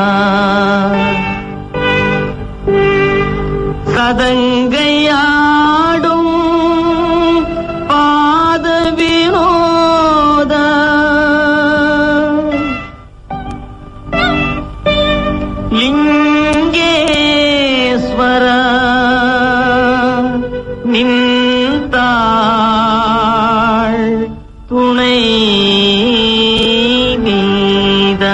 சதங்கையாடும் பாத வினோத லிங்கேஸ்வர நின்றாள் துணை நீத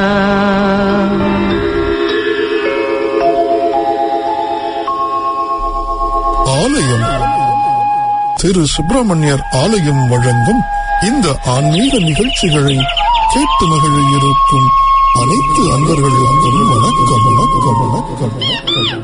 ஆலயம் திரு சுப்பிரமணியர் ஆலயம் வழங்கும் இந்த ஆன்மீக நிகழ்ச்சிகளை கேட்டு மகிழ இருக்கும் அனைத்து அன்பர்களுக்கும் வணக்கம் வணக்கம் வணக்கம் வணக்கம்.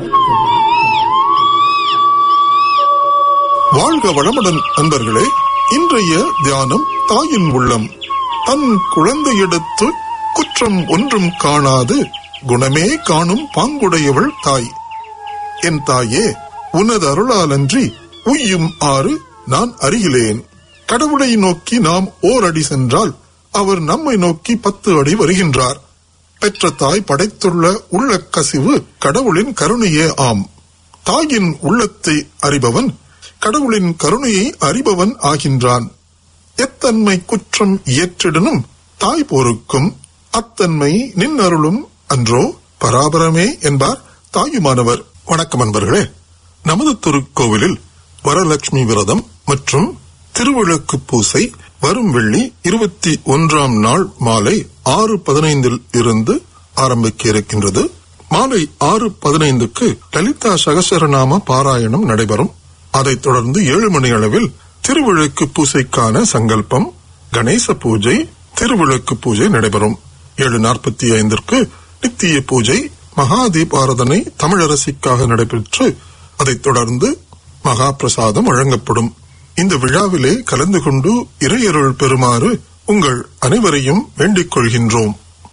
வாழ்க வளமுடன் அன்பர்களே இன்றைய தியானம் தாயின் உள்ளம் தன் குழந்தையிடத்து குற்றம் ஒன்றும் காணாது குணமே காணும் பாங்குடையவள் தாய் என் தாயே உனது அருளாலன்றி உய்யும் ஆறு நான் அறிகிலேன் கடவுளை நோக்கி நாம் ஓர் அடி சென்றால் அவர் நம்மை நோக்கி பத்து அடி வருகின்றார் பெற்ற தாய் படைத்துள்ள உள்ள கசிவு கடவுளின் கருணையே ஆம் தாயின் உள்ளத்தை அறிபவன் கடவுளின் கருணையை அறிபவன் ஆகின்றான் எத்தன்மை குற்றம் இயற்றிடனும் தாய் போருக்கும் அத்தன்மை நின் அருளும் அன்றோ பராபரமே என்பார் தாயுமானவர் வணக்கம் அன்பர்களே நமது திருக்கோவிலில் வரலட்சுமி விரதம் மற்றும் திருவிளக்கு பூசை வரும் வெள்ளி இருபத்தி ஒன்றாம் நாள் மாலை ஆறு பதினைந்தில் இருந்து ஆரம்பிக்க இருக்கின்றது மாலை ஆறு பதினைந்துக்கு லலிதா சகசரநாம பாராயணம் நடைபெறும் அதைத் தொடர்ந்து ஏழு மணி அளவில் திருவிளக்கு பூசைக்கான சங்கல்பம் கணேச பூஜை திருவிளக்கு பூஜை நடைபெறும் ஏழு நாற்பத்தி ஐந்திற்கு நித்திய பூஜை மகா தீபாரதனை தமிழரசிக்காக நடைபெற்று அதைத் தொடர்ந்து மகா பிரசாதம் வழங்கப்படும் இந்த விழாவிலே கலந்து கொண்டு இறையருள் பெறுமாறு உங்கள் அனைவரையும் வேண்டிக் கொள்கின்றோம்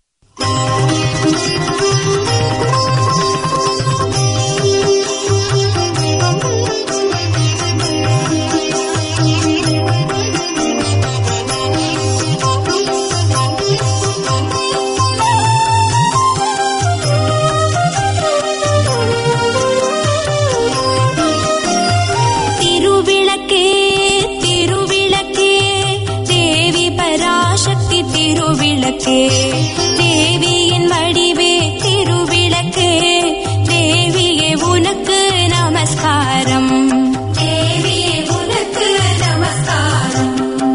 திருவிளக்கே திருவிளக்கே தேவி பராசக்தி திருவிளக்கே தேவியின் வடிவே திருவிளக்கே தேவியே உனக்கு நமஸ்காரம் தேவியே உனக்கு நமஸ்காரம்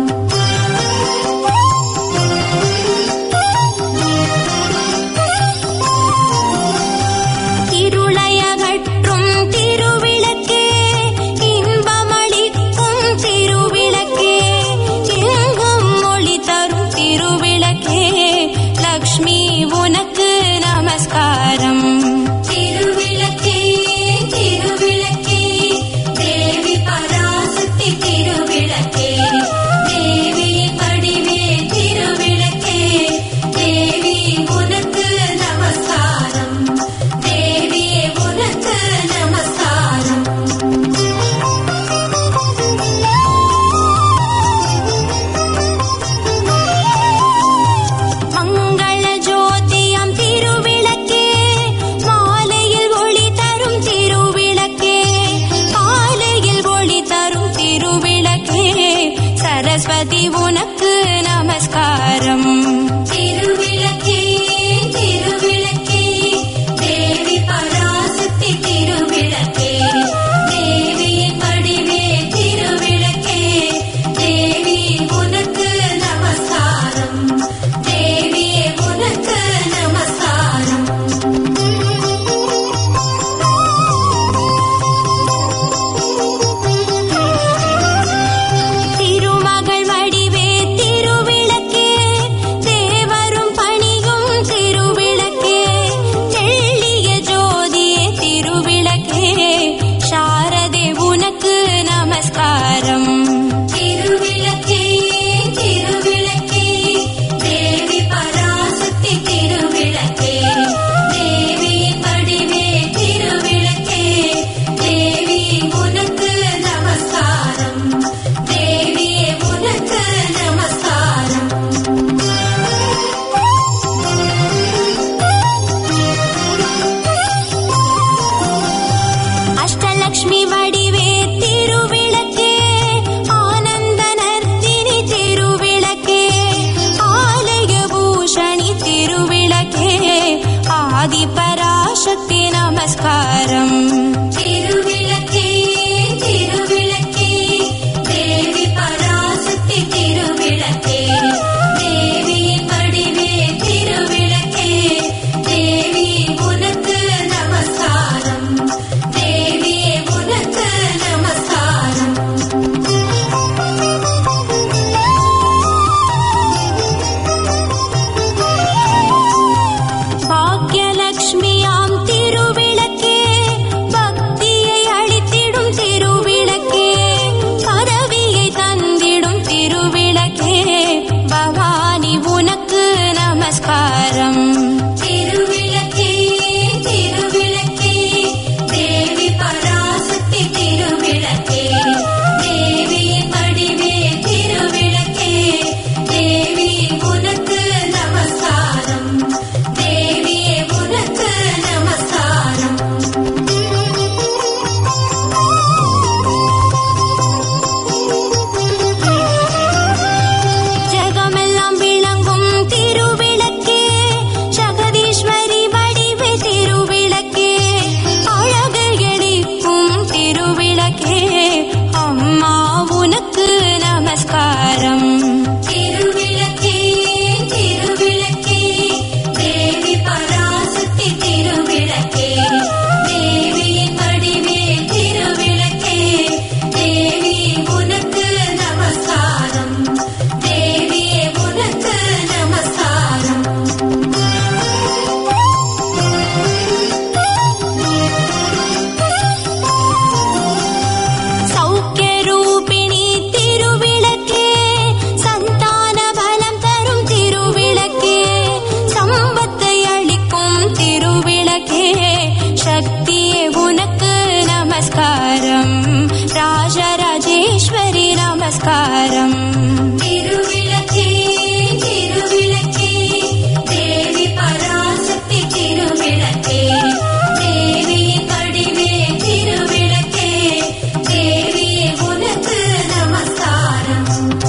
இருளையகற்றும் திருவிளக்கே இன்பமளிக்கும் திருவிளக்கே எங்கும் ஒளி தரும் திருவிளக்கே லக்ஷ்மி உனக்கு நமஸ்காரம் திருவிளக்கே திருவிளக்கே தேவி பராசக்தி திருவிளக்கே தேவி படிவே திருவிளக்கே தேவி உனக்கு நமஸ்காரம் தேவியே உனக்கு நமஸ்காரம் மங்கள ஜோதியம் திருவிளக்கே நமஸ்காரம் திருவிளக்கே திருவிளக்கே தேவி பராசக்தி திருவிளக்கே தேவி படிவே திருவிளக்கே தேவி உனக்கு நமஸ்காரம் தேவியே உனக்கு நமஸ்காரம் பாக்யலக்ஷ்மியாம் திருவிளக்கே பக்தியை அளித்திடும் திருவிளக்கே பதவியை தந்திடும் திருவிளக்கே பவானி உனக்கு நமஸ்காரம் திருவிளக்கே திருவிளக்கே தேவி பராசக்தி திருவிளக்கே தேவி படிவே திருவிளக்கே தேவி உனக்கு நமஸ்காரம் தேவியே உனக்கு நமஸ்காரம் ஜெகமெல்லாம் விளங்கும் திருவிளக்கே ஜெகதீஸ்வரி வடிவே திருவிளக்கே அழகு எளிக்கும் திருவிளக்கே அம்மா உனக்கு நமஸ்காரம் திருவிளக்கே திருவிளக்கே தேவி பராசக்தி திருவிளக்கே தேவி படிவே திருவிளக்கே தேவி உனக்கு நமஸ்காரம் தேவியே உனக்கு நமஸ்காரம் சௌக்கியரூபிணி திருவிளக்கே சந்தான பலம் தரும் திருவிளக்கே சம்பத்தை அளிக்கும் திருவிளக்கே சக்தியே உனக்கு நமஸ்காரம் ராஜராஜேஸ்வரி நமஸ்காரம் திருவிளக்கே திருவிளக்கே தேவி பராசக்தி திருவிளக்கே தேவி படிவே திருவிளக்கே தேவியே உனக்கு நமஸ்காரம்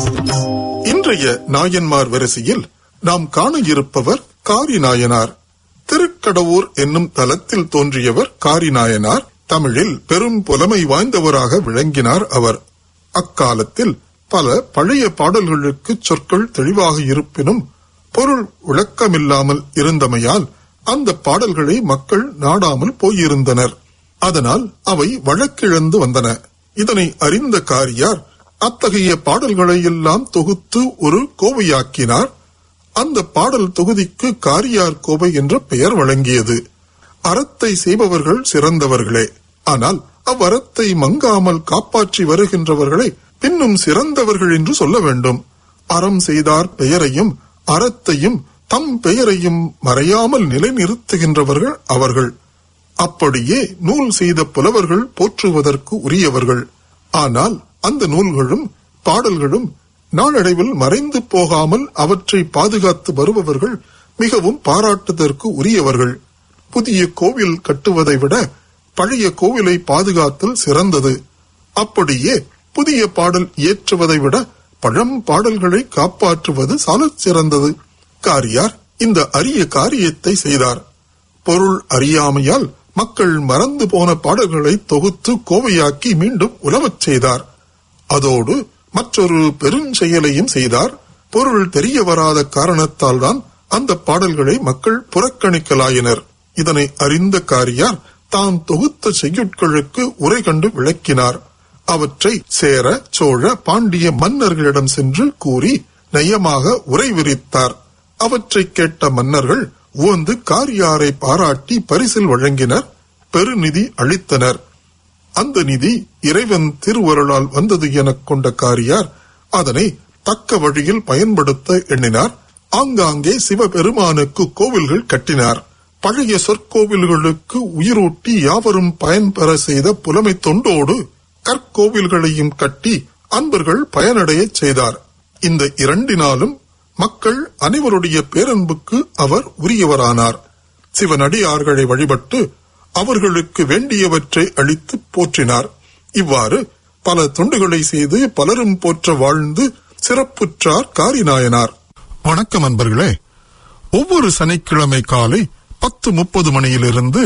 இன்றைய நாயன்மார் வரிசையில் நாம் காண இருப்பவர் காரிநாயனார் திருக்கடவூர் என்னும் தலத்தில் தோன்றியவர் காரிநாயனார் தமிழில் பெரும் புலமை வாய்ந்தவராக விளங்கினார் அவர் அக்காலத்தில் பல பழைய பாடல்களுக்கு சொற்கள் தெளிவாக இருப்பினும் பொருள் விளக்கமில்லாமல் இருந்தமையால் அந்த பாடல்களை மக்கள் நாடாமல் போயிருந்தனர் அதனால் அவை வழக்கிழந்து வந்தன இதனை அறிந்த காரியார் அத்தகைய பாடல்களை எல்லாம் தொகுத்து ஒரு கோவையாக்கினார் அந்த பாடல் தொகுதிக்கு காரியார் கோவை என்ற பெயர் வழங்கியது அறத்தை செய்பவர்கள் சிறந்தவர்களே ஆனால் அவ்வறத்தை மங்காமல் காப்பாற்றி வருகின்றவர்களை பின்னும் சிறந்தவர்கள் என்று சொல்ல வேண்டும் அறம் செய்தார் பெயரையும் அறத்தையும் தம் பெயரையும் மறையாமல் நிலைநிறுத்துகின்றவர்கள் அவர்கள் அப்படியே நூல் செய்த புலவர்கள் போற்றுவதற்கு உரியவர்கள் ஆனால் அந்த நூல்களும் பாடல்களும் நாளடைவில் மறைந்து போகாமல் அவற்றை பாதுகாத்து வருபவர்கள் மிகவும் பாராட்டுதற்கு உரியவர்கள் புதிய கோவில் கட்டுவதை விட பழைய கோவிலை பாதுகாத்தல் சிறந்தது அப்படியே புதிய பாடல் இயற்றுவதை விட பழம் பாடல்களை காப்பாற்றுவது சாலச் சிறந்தது காரியார் இந்த அரிய காரியத்தை செய்தார் பொருள் அறியாமையால் மக்கள் மறந்து போன பாடல்களை தொகுத்து கோவையாக்கி மீண்டும் உலவச் செய்தார் அதோடு மற்றொரு பெருஞ்செயலையும் செய்தார் பொருள் தெரிய வராத காரணத்தால் தான் அந்த பாடல்களை மக்கள் புறக்கணிக்கலாயினர் இதனை அறிந்த காரியார் தான் தொகுத்த செய்யுட்களுக்கு உரை கண்டு விளக்கினார் அவற்றை சேர சோழ பாண்டிய மன்னர்களிடம் சென்று கூறி நயமாக உரை விரித்தார் அவற்றை கேட்ட மன்னர்கள் உவந்து காரியாரை பாராட்டி பரிசில் வழங்கினர் பெருநிதி அளித்தனர் அந்த நிதி இறைவன் திருவருளால் வந்தது எனக் கொண்ட காரியார் அதனை தக்க வழியில் பயன்படுத்த எண்ணினார் ஆங்காங்கே சிவபெருமானுக்கு கோவில்கள் கட்டினார் பழைய சொற்கோவில்களுக்கு உயிரூட்டி யாவரும் பயன்பெற செய்த புலமை தொண்டோடு கற்கோவில்களையும் கட்டி அன்பர்கள் பயனடையச் செய்தார் இந்த இரண்டினாலும் மக்கள் அனைவருடைய பேரன்புக்கு அவர் உரியவரானார் சிவனடியார்களை வழிபட்டு அவர்களுக்கு வேண்டியவற்றை அளித்து போற்றினார் இவ்வாறு பல தொண்டுகளை செய்து பலரும் போற்ற வாழ்ந்து சிறப்புற்றார் காரிநாயனார் வணக்கம் அன்பர்களே ஒவ்வொரு சனிக்கிழமை காலை பத்து முப்பது மணியிலிருந்து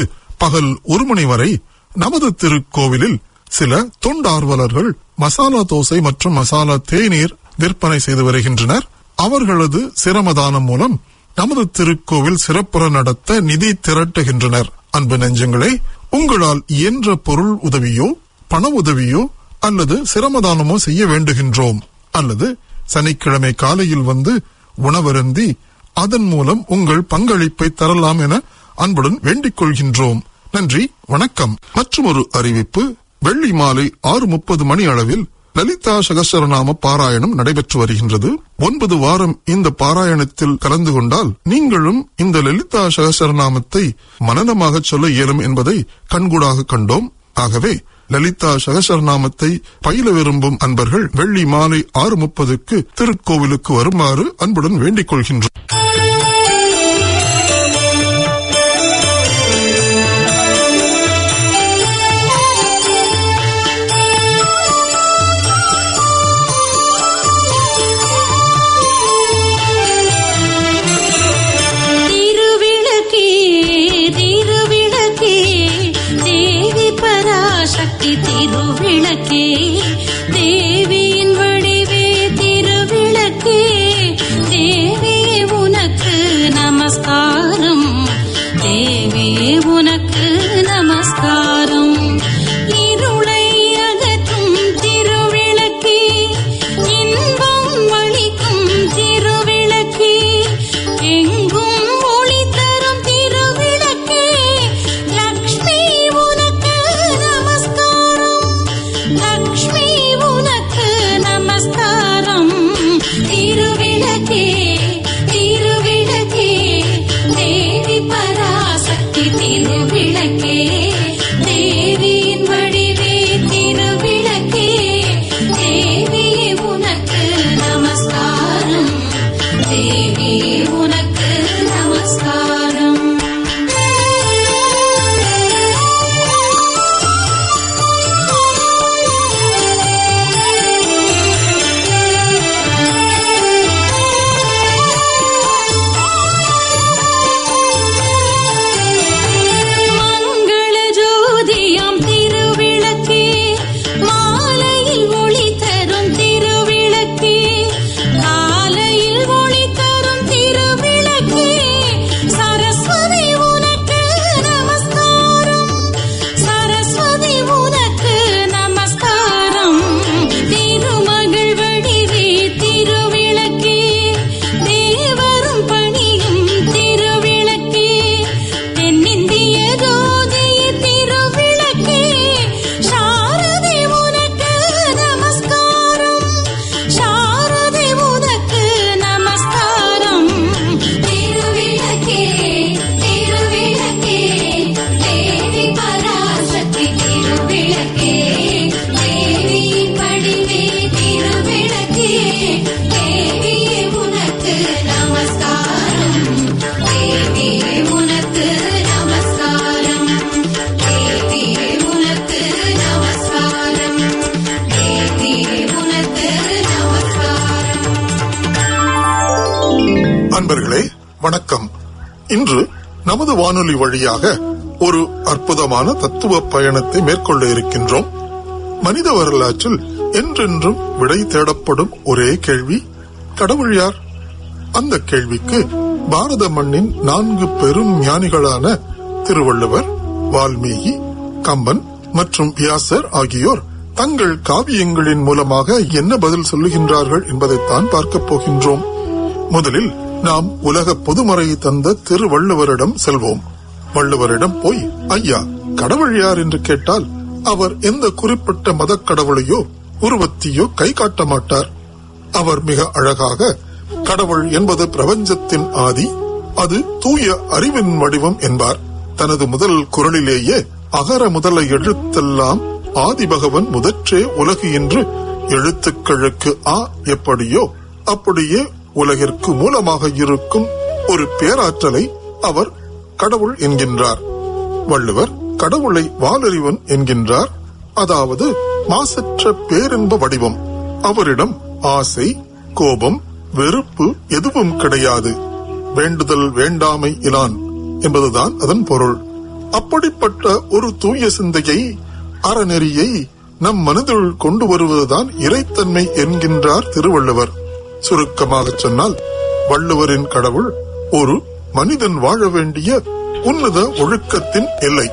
பகல் ஒரு மணி வரை நமது திருக்கோவிலில் சில தொண்டார்வலர்கள் மசாலா தோசை மற்றும் மசாலா தேநீர் விற்பனை செய்து வருகின்றனர் அவர்களது சிரமதானம் மூலம் நமது திருக்கோவில் சிறப்புற நடத்த நிதி திரட்டுகின்றனர் அன்பு நெஞ்சங்களே உங்களால் இயன்ற பொருள் உதவியோ பண உதவியோ அல்லது சிரமதானமோ செய்ய வேண்டுகின்றோம் அல்லது சனிக்கிழமை காலையில் வந்து உணவருந்தி அதன் மூலம் உங்கள் பங்களிப்பை தரலாம் என அன்புடன் வேண்டிக் கொள்கின்றோம் நன்றி வணக்கம் மற்றொரு அறிவிப்பு வெள்ளி மாலை ஆறு முப்பது மணி அளவில் லலிதா சகசரநாம பாராயணம் நடைபெற்று வருகின்றது ஒன்பது வாரம் இந்த பாராயணத்தில் கலந்து கொண்டால் நீங்களும் இந்த லலிதா சகசரநாமத்தை மனனமாக சொல்ல இயலும் என்பதை கண்கூடாக கண்டோம் ஆகவே லலிதா சகசரநாமத்தை பயில விரும்பும் அன்பர்கள் வெள்ளி மாலை ஆறு முப்பதுக்கு திருக்கோவிலுக்கு வருமாறு அன்புடன் வேண்டிக் கொள்கின்றோம் திருவிளக்கே திருவிளக்கே தேவி பராசக்தி திருவிளக்கே தேவியின் வடிவே திருவிளக்கே தேவியே உனக்கு நமஸ்காரம் தேவியே உனக்கு நமஸ்காரம் இருளை அகற்றும் திருவிளக்கே இன்பம் அளிக்கும் திருவிளக்கே எங்கும் ஒளி தரும் திருவிளக்கே லக்ஷ்மி உனக்கு நமஸ்காரம் லக்ஷ்மி உனக்கு நமஸ்காரம் திருவிளக்கே திருவிளக்கே தேவி பராசக்தி திருவிளக்கே தேவியின் வடிவே திருவிளக்கே தேவியே உனக்கு நமஸ்காரம் தேவி உனக்கு நமஸ்காரம் மங்கள ஜோதியாம் திருவிளக்கே மாலையில் ஒளி தரும் திருவிளக்கே காலையில் ஒளி தரும் திருவிளக்கே சரஸ்வதி உனக்கு நமஸ்காரம் சரஸ்வதி உனக்கு நமஸ்காரம் திருமகள் வடிவே திருவிளக்கே தேவரும் பணியும் திருவிளக்கே தென்னிந்திய ஜோதிய திருவிளக்கே சாரதி உனக்கு நமஸ்காரம் சாரதி உனக்கு நமஸ்காரம் திருவிளக்கே திருவிளக்கே தேவி பராசக்தி திருவிளக்கே தேவி படிவே திருவிளக்கே தேவியே உனக்கு நமஸ்காரம் தேவியே உனக்கு நமஸ்காரம் தேவியே உனக்கு நமஸ்காரம் தேவியே உனக்கு நமஸ்காரம் அன்பர்களே வணக்கம் இன்று நமது வானொலி வழியாக ஒரு அற்புதமான தத்துவ பயணத்தை மேற்கொள்ள இருக்கின்றோம் மனித வரலாற்றில் என்றென்றும் விடை தேடப்படும் ஒரே கேள்வி கடவுள் யார் அந்த கேள்விக்கு பாரத மண்ணின் நான்கு பெரும் ஞானிகளான திருவள்ளுவர் வால்மீகி கம்பன் மற்றும் வியாசர் ஆகியோர் தங்கள் காவியங்களின் மூலமாக என்ன பதில் சொல்லுகின்றார்கள் என்பதைத்தான் பார்க்கப் போகின்றோம் முதலில் நாம் உலக பொதுமறை தந்த திருவள்ளுவரிடம் செல்வோம் வள்ளுவரிடம் போய் ஐயா கடவுள் யார் என்று கேட்டால் அவர் எந்த குறிப்பிட்ட மதக் கடவுளையோ உருவத்தையோ கை காட்ட மாட்டார் அவர் மிக அழகாக கடவுள் என்பது பிரபஞ்சத்தின் ஆதி அது தூய அறிவின் வடிவம் என்பார் தனது முதல் குரலிலேயே அகர முதல எழுத்தெல்லாம் ஆதிபகவன் முதற்றே உலகு என்று எழுத்துக்களுக்கு ஆ எப்படியோ அப்படியே உலகிற்கு மூலமாக இருக்கும் ஒரு பேராற்றலை அவர் கடவுள் என்கின்றார் வள்ளுவர் கடவுளை வாலறிவன் என்கின்றார் அதாவது மாசற்ற பேரின்ப வடிவம் அவரிடம் ஆசை கோபம் வெறுப்பு எதுவும் கிடையாது வேண்டுதல் வேண்டாமை இலான் என்பதுதான் அதன் பொருள் அப்படிப்பட்ட ஒரு தூய சிந்தையை அறநெறியை நம் மனதில் கொண்டு வருவதுதான் இறைத்தன்மை என்கின்றார் திருவள்ளுவர் சுருக்கமாக சொன்னால் வள்ளுவரின் கடவுள் ஒரு மனிதன் வாழ வேண்டிய உன்னத ஒழுக்கத்தின் எல்லை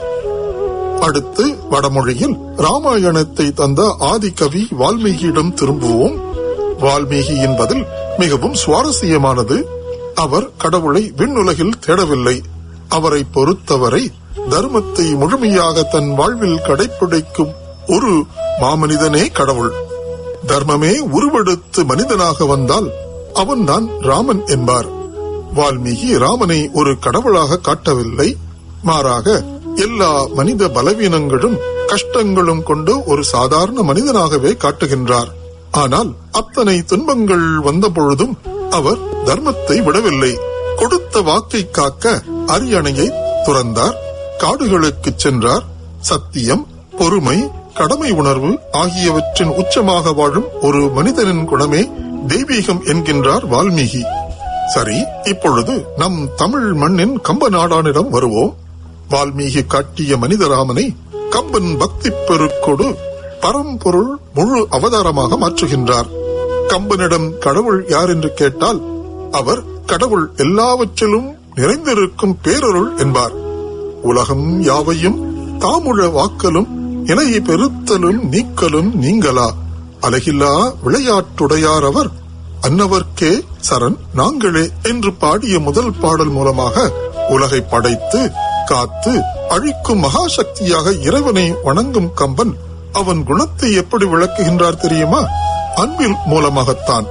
அடுத்து வடமொழியில் ராமாயணத்தை தந்த ஆதிகவி வால்மீகியிடம் திரும்புவோம் வால்மீகி என்பதில் மிகவும் சுவாரஸ்யமானது அவர் கடவுளை விண்ணுலகில் தேடவில்லை அவரை பொறுத்தவரை தர்மத்தை முழுமையாக தன் வாழ்வில் கடைப்பிடிக்கும் ஒரு மாமனிதனே கடவுள் தர்மமே உருவெடுத்து மனிதனாக வந்தால் அவன்தான் ராமன் என்பார் வால்மீகி ராமனை ஒரு கடவுளாக காட்டவில்லை மாறாக எல்லா மனித பலவீனங்களும் கஷ்டங்களும் கொண்டு ஒரு சாதாரண மனிதனாகவே காட்டுகின்றார் ஆனால் அத்தனை துன்பங்கள் வந்த பொழுதும் அவர் தர்மத்தை விடவில்லை கொடுத்த வாக்கை காக்க அரியணையை துறந்தார் காடுகளுக்கு சென்றார் சத்தியம் பொறுமை கடமை உணர்வு ஆகியவற்றின் உச்சமாக வாழும் ஒரு மனிதனின் குணமே தெய்வீகம் என்கின்றார் வால்மீகி சரி இப்பொழுது நம் தமிழ் மண்ணின் கம்ப நாடானிடம் வருவோம் வால்மீகி காட்டிய மனிதராமனை கம்பன் பக்தி பெருக்கொடு பரம்பொருள் முழு அவதாரமாக மாற்றுகின்றார் கம்பனிடம் கடவுள் யார் என்று கேட்டால் அவர் கடவுள் எல்லாவற்றிலும் நிறைந்திருக்கும் பேரருள் என்பார் உலகம் யாவையும் தாமுழ வாக்கலும் இணைய பெருத்தலும் நீக்கலும் நீங்களா அழகில்லா விளையாட்டுடையார் அவர் அன்னவர்க்கே சரண் நாங்களே என்று பாடிய முதல் பாடல் மூலமாக உலகை படைத்து காத்து அழிக்கும் மகாசக்தியாக இறைவனை வணங்கும் கம்பன் அவன் குணத்தை எப்படி விளக்குகின்றார் தெரியுமா அன்பில் மூலமாகத்தான்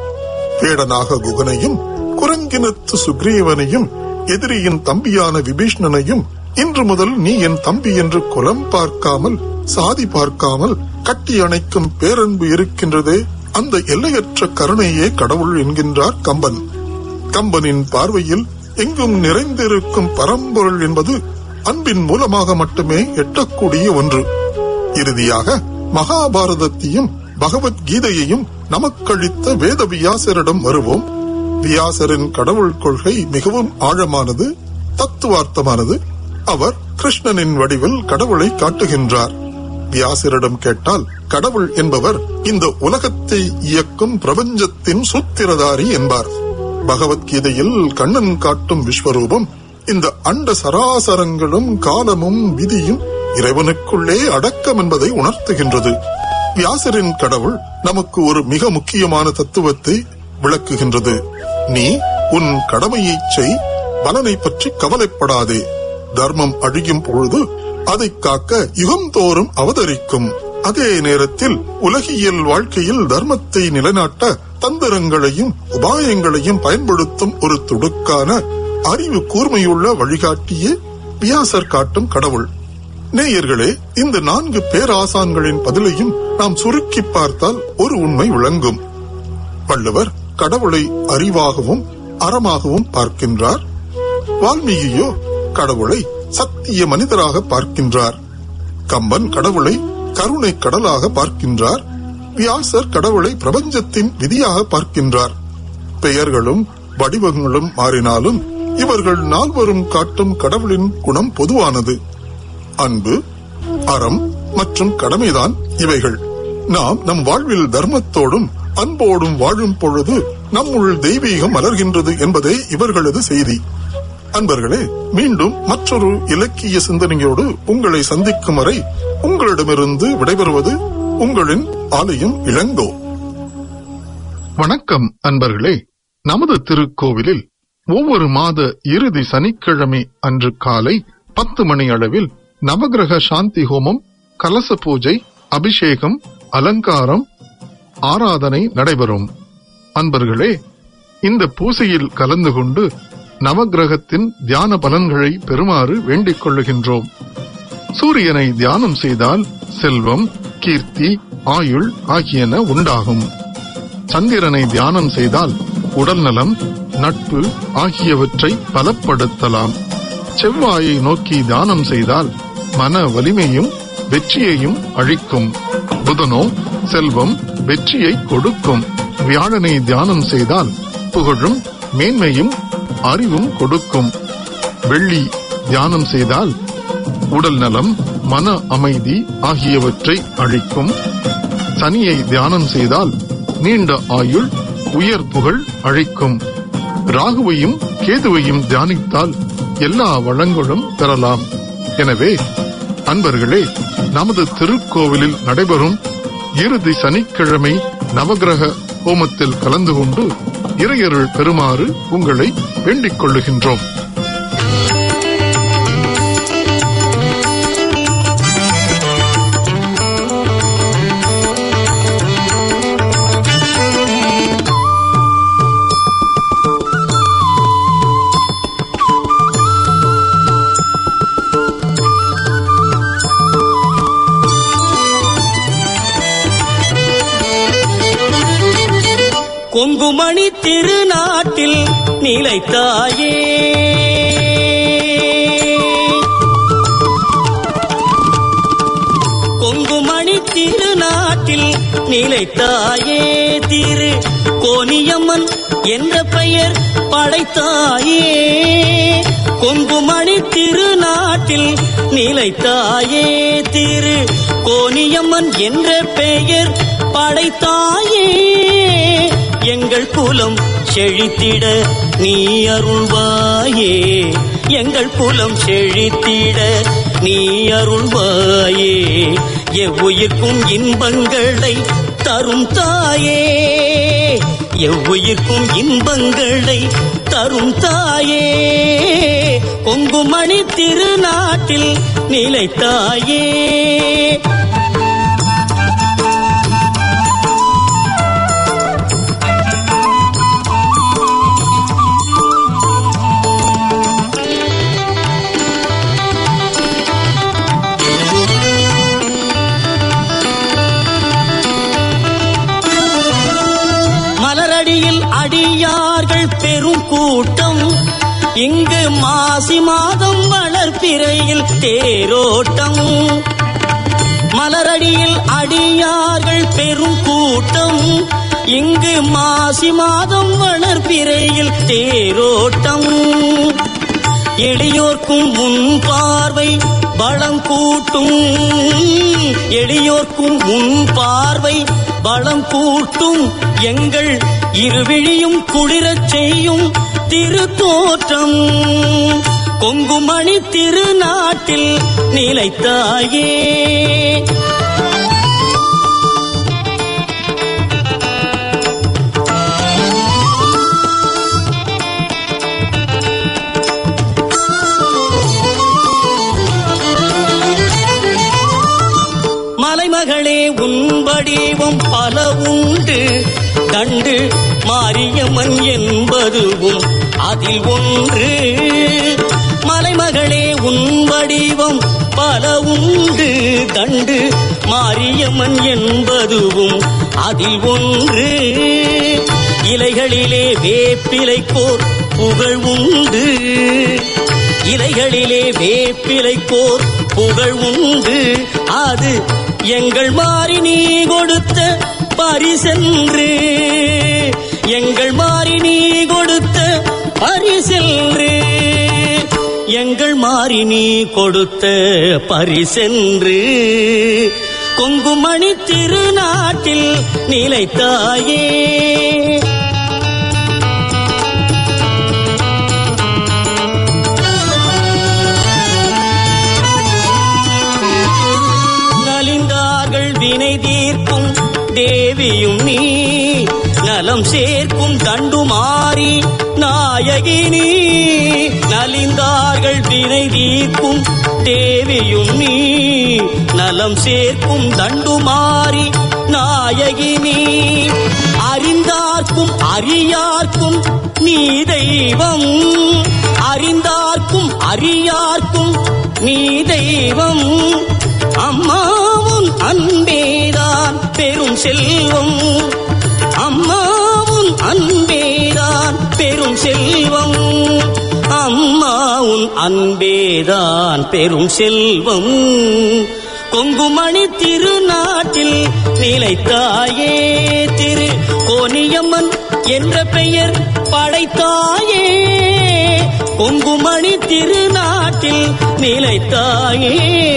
வேடனாக குகனையும் குரங்கினத்து சுக்ரீவனையும் எதிரியின் தம்பியான விபீஷ்ணனையும் இன்று முதல் நீ என் தம்பி என்று குலம் பார்க்காமல் சாதி பார்க்காமல் கட்டி அணைக்கும் பேரன்பு இருக்கின்றதே அந்த எல்லையற்ற கருணையே கடவுள் என்கின்றார் கம்பன் கம்பனின் பார்வையில் எங்கும் நிறைந்திருக்கும் பரம்பொருள் என்பது அன்பின் மூலமாக மட்டுமே எட்டக்கூடிய ஒன்று இறுதியாக மகாபாரதத்தையும் பகவத்கீதையையும் நமக்களித்த வேத வியாசரிடம் வருவோம் வியாசரின் கடவுள் கொள்கை மிகவும் ஆழமானது தத்துவார்த்தமானது அவர் கிருஷ்ணனின் வடிவில் கடவுளை காட்டுகின்றார் வியாசரிடம் கேட்டால் கடவுள் என்பவர் இந்த உலகத்தை இயக்கும் பிரபஞ்சத்தின் சூத்திரதாரி என்பார் பகவத்கீதையில் கண்ணன் காட்டும் விஸ்வரூபம் இந்த அண்ட சராசரங்களும் காலமும் விதியும் இறைவனுக்குள்ளே அடக்கம் என்பதை உணர்த்துகின்றது வியாசரின் கடவுள் நமக்கு ஒரு மிக முக்கியமான தத்துவத்தை விளக்குகின்றது நீ உன் கடமையைச் செய் பலனை பற்றி கவலைப்படாதே தர்மம் அழியும் பொழுது அதை காக்க யுகம் தோறும் அவதரிக்கும் அதே நேரத்தில் உலகியல் வாழ்க்கையில் தர்மத்தை நிலைநாட்ட தந்திரங்களையும் உபாயங்களையும் பயன்படுத்தும் ஒரு துடுக்கான அறிவு கூர்மையுள்ள வழிகாட்டியே வியாசர் காட்டும் கடவுள் நேயர்களே இந்த நான்கு பேராசான்களின் பதிலையும் நாம் சுருக்கி பார்த்தால் ஒரு உண்மை விளங்கும் வள்ளுவர் கடவுளை அறிவாகவும் அறமாகவும் பார்க்கின்றார் வால்மீகியோ கடவுளை சத்திய மனிதராக பார்க்கின்றார் கம்பன் கடவுளை கருணை கடலாக பார்க்கின்றார் வியாசர் கடவுளை பிரபஞ்சத்தின் விதியாக பார்க்கின்றார் பெயர்களும் வடிவங்களும் மாறினாலும் இவர்கள் நால்வரும் காட்டும் கடவுளின் குணம் பொதுவானது அன்பு அறம் மற்றும் கடமைதான் இவைகள் நாம் நம் வாழ்வில் தர்மத்தோடும் அன்போடும் வாழும் பொழுது நம்முள் தெய்வீகம் மலர்கின்றது என்பதே இவர்களது செய்தி அன்பர்களே மீண்டும் மற்றொரு இலக்கிய சிந்தனையோடு உங்களை சந்திக்கும் வரை உங்களிடமிருந்து விடைபெறுவது உங்களின் ஆலயம் இளங்கோ வணக்கம் அன்பர்களே நமது திருக்கோவிலில் ஒவ்வொரு மாத இறுதி சனிக்கிழமை அன்று காலை பத்து மணி அளவில் நவகிரக சாந்தி ஹோமம் கலச பூஜை அபிஷேகம் அலங்காரம் ஆராதனை நடைபெறும் அன்பர்களே இந்த பூசையில் கலந்து கொண்டு நவகிரகத்தின் தியான பலன்களை பெறுமாறு வேண்டிக் கொள்ளுகின்றோம் சூரியனை தியானம் செய்தால் செல்வம் கீர்த்தி ஆயுள் ஆகியன உண்டாகும் சந்திரனை தியானம் செய்தால் உடல்நலம் நட்பு ஆகியவற்றை பலப்படுத்தலாம் செவ்வாயை நோக்கி தியானம் செய்தால் மன வலிமையும் வெற்றியையும் அழிக்கும் புதனோ செல்வம் வெற்றியை கொடுக்கும் வியாழனை தியானம் செய்தால் புகழும் மேன்மையும் அறிவும் கொடுக்கும் வெள்ளி தியானம் செய்தால் உடல் நலம் மன அமைதி ஆகியவற்றை அளிக்கும் சனியை தியானம் செய்தால் நீண்ட ஆயுள் உயர் புகழ் அழைக்கும் ராகுவையும் கேதுவையும் தியானித்தால் எல்லா வளங்களும் பெறலாம் எனவே அன்பர்களே நமது திருக்கோவிலில் நடைபெறும் இறுதி சனிக்கிழமை நவகிரக ஹோமத்தில் கலந்து கொண்டு இறையருள் பெறுமாறு உங்களை வேண்டிக் கொள்ளுகின்றோம் கொங்குமணி திருநாட்டில் நிலைத்தாயே கொங்குமணி திருநாட்டில் நிலைத்தாயே திரு கோனியம்மன் என்ற பெயர் படைத்தாயே கொங்குமணி திருநாட்டில் நிலைத்தாயே திரு கோனியம்மன் என்ற பெயர் படைத்தாயே எங்கள் குலம் செழித்திட நீ அருள்வாயே எங்கள் குலம் செழித்திட நீ அருள்வாயே எவ்வுயிர்க்கும் இன்பங்களை தரும் தாயே எவ்வுயிர்க்கும் இன்பங்களை தரும் தாயே கொங்குமணி திருநாட்டில் நிலைத்தாயே மலரடியில் அடியார்கள் பெரும் கூட்டம் இங்கு மாசி மாதம் வளர்ப்பிறையில் தேரோட்டம் மலரடியில் அடியார்கள் பெரும் கூட்டம் இங்கு மாசி மாதம் வளர்ப்பிறையில் தேரோட்டம் எளியோர்க்கும் முன் பார்வை பலம் கூட்டும் எளியோர்க்கும் முன் பார்வை பலம் கூட்டும் எங்கள் இருவிழியும் குளிரச் செய்யும் திருத்தோற்றம் கொங்குமணி திருநாட்டில் நிலைத்தாயே மலைமகளே உன் வடிவம் பல உண்டு கண்டு மாரியம்மன் என்பதுவும் அதில் ஒன்று மலைமகளே உன் வடிவம் பல உண்டு கண்டு மாரியம்மன் என்பதுவும் அதில் ஒன்று இலைகளிலே வேப்பிலைக்கோர் புகழ் உண்டு இலைகளிலே வேப்பிலைக்கோர் புகழ் உண்டு அது எங்கள் மாறி நீ கொடுத்த பரிசென்று எங்கள் மாறி நீ கொடுத்த பரிசென்று எங்கள் மாறி நீ கொடுத்த பரிசென்று கொங்குமணி திருநாட்டில் நிலைத்தாயே நலிந்தார்கள் வினை தீர்க்கும் தேவியும் நீ நலம் சேர்க்கும் தண்டுமாறி நாயகி நீ நலிந்தார்கள் வினை தீர்க்கும் தேவியும் நீ நலம் சேர்க்கும் தண்டுமாறி நாயகி நீ அறிந்தார்க்கும் அறியார்க்கும் நீ தெய்வம் அறிந்தார்க்கும் அறியார்க்கும் நீ தெய்வம் அம்மாவும் அன்பேதான் பெரும் செல்வம் அம்மாவும் அன்பேதான் பெரும் செல்வம் அம்மாவும் அன்பேதான் பெரும் செல்வம் கொங்குமணி திருநாட்டில் நிலைத்தாயே திரு கோனியம்மன் என்ற பெயர் படைத்தாயே பொங்குமணி திருநாட்டில் நிலைத்தாயே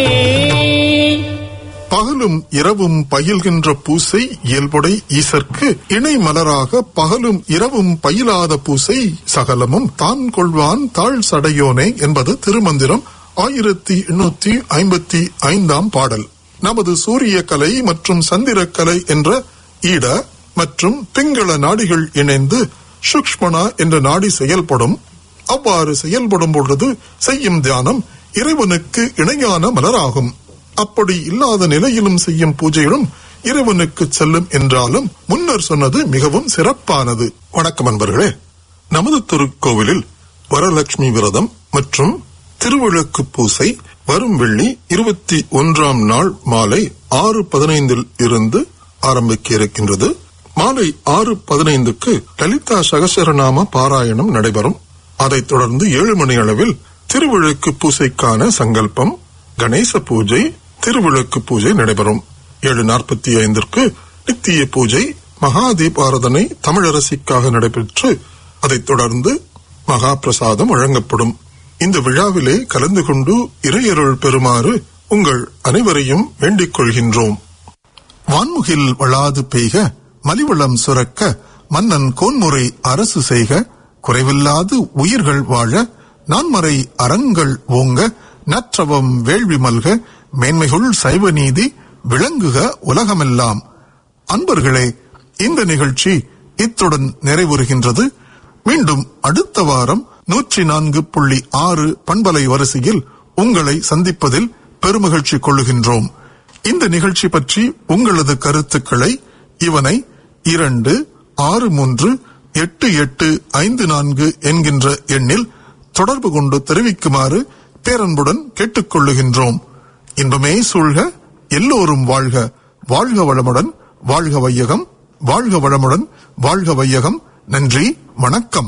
பகலும் இரவும் பயில்கின்ற பூசை இயல்புடை ஈசற்கு இணை மலராக பகலும் இரவும் பயிலாத பூசை சகலமும் தான் கொள்வான் தாழ் சடையோனே என்பது திருமந்திரம் ஆயிரத்தி எண்ணூத்தி ஐம்பத்தி ஐந்தாம் பாடல் நமது சூரிய கலை மற்றும் சந்திரக்கலை என்ற ஈட மற்றும் பிங்கள நாடிகள் இணைந்து சுக்ஷ்மணா என்ற நாடி செயல்படும் அவ்வாறு செயல்படும் பொழுது செய்யும் தியானம் இறைவனுக்கு இணையான மலராகும் அப்படி இல்லாத நிலையிலும் செய்யும் பூஜைகளும் இறைவனுக்கு செல்லும் என்றாலும் முன்னர் சொன்னது மிகவும் சிறப்பானது வணக்கம் அன்பர்களே நமது திருக்கோவிலில் வரலட்சுமி விரதம் மற்றும் திருவிளக்கு பூசை வரும் வெள்ளி இருபத்தி ஒன்றாம் நாள் மாலை ஆறு பதினைந்தில் இருந்து ஆரம்பிக்க இருக்கின்றது மாலை ஆறு பதினைந்துக்கு லலிதா சகசரநாம பாராயணம் நடைபெறும் அதைத் தொடர்ந்து ஏழு மணி அளவில் திருவிளக்கு பூசைக்கான சங்கல்பம் கணேச பூஜை திருவிளக்கு பூஜை நடைபெறும் ஏழு நாற்பத்தி ஐந்திற்கு நித்திய பூஜை மகா தீபாரதனை தமிழரசிக்காக நடைபெற்று அதைத் தொடர்ந்து மகா பிரசாதம் வழங்கப்படும் இந்த விழாவிலே கலந்து கொண்டு இறையருள் பெறுமாறு உங்கள் அனைவரையும் வேண்டிக் கொள்கின்றோம் வான்முகில் வளாது பெய்க மலிவளம் சுரக்க மன்னன் கோன்முறை அரசு செய்க குறைவில்லாது உயிர்கள் வாழ நான்மறை அறங்கள் ஓங்க நற்றவம் வேள்வி மல்க மேன்மைகுள் சைவ நீதி விளங்குக உலகமெல்லாம் அன்பர்களே இந்த நிகழ்ச்சி இத்துடன் நிறைவுறுகின்றது மீண்டும் அடுத்த வாரம் நூற்றி நான்கு புள்ளி ஆறு பண்பலை வரிசையில் உங்களை சந்திப்பதில் பெருமகிழ்ச்சி கொள்ளுகின்றோம் இந்த நிகழ்ச்சி பற்றி உங்களது கருத்துக்களை இவனை இரண்டு ஆறு மூன்று எட்டு எட்டு ஐந்து நான்கு என்கின்ற எண்ணில் தொடர்பு கொண்டு தெரிவிக்குமாறு பேரன்புடன் கேட்டுக்கொள்ளுகின்றோம் இன்பமே சூழ்க எல்லோரும் வாழ்க வாழ்க வளமுடன் வாழ்க வையகம் வாழ்க வளமுடன் வாழ்க வையகம் நன்றி வணக்கம்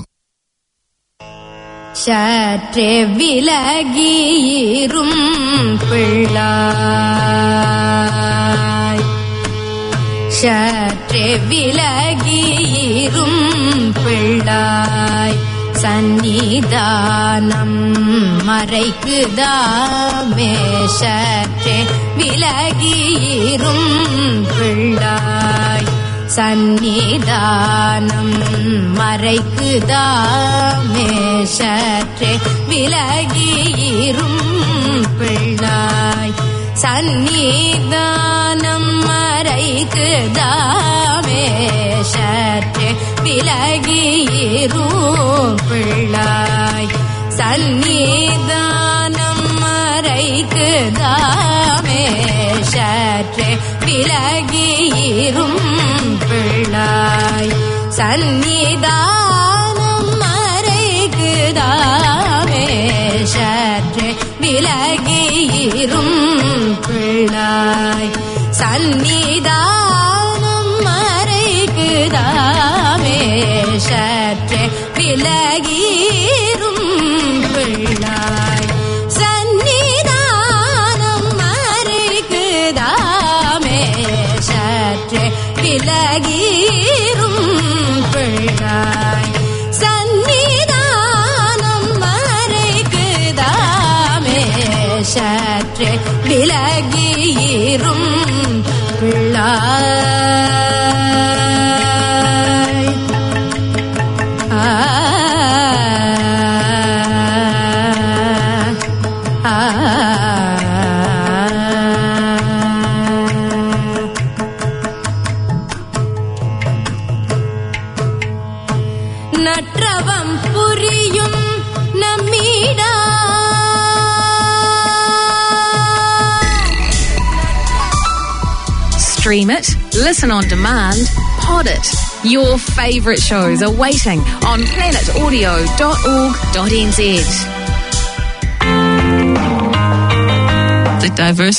சற்றே விலகியிரும் பிள்ளாய் சற்றே விலகியிரும் பிள்ளாய் சந்நிதானம் மறைக்குதாமே சற்றே விலகியிரும் பிள்ளாய் சந்நிதானம் மறைக்குதாமே சற்றே விலகியிரும் பிள்ளாய் சந்நிதானம் மறைக்குதாமே சற்றே விலகியிரும் பிள்ளாய் சந்நிதானம் மறைக்குதாமே சற்றே விலகியிரும் பிள்ளாய் சந்நிதானம் மறைக்குதாமே சற்றே விலகியிரும் பிள்ளாய் சந்நிதானம் மறைக்குதாமே சற்றே விலகிரும் பிள்ளாய் சந்நிதானம் மறைக்குதாமே சற்றே விலகிரும் பிள்ளாய் சந்நிதானம் மறைக்குதாமே சற்றே விலகிரும் பிள்ளாய் ஆ ஆ நற்றவம் புரியும் நம்மிடா Stream it, listen on demand, pod it. Your favourite shows are waiting on planetaudio.org.nz. The diverse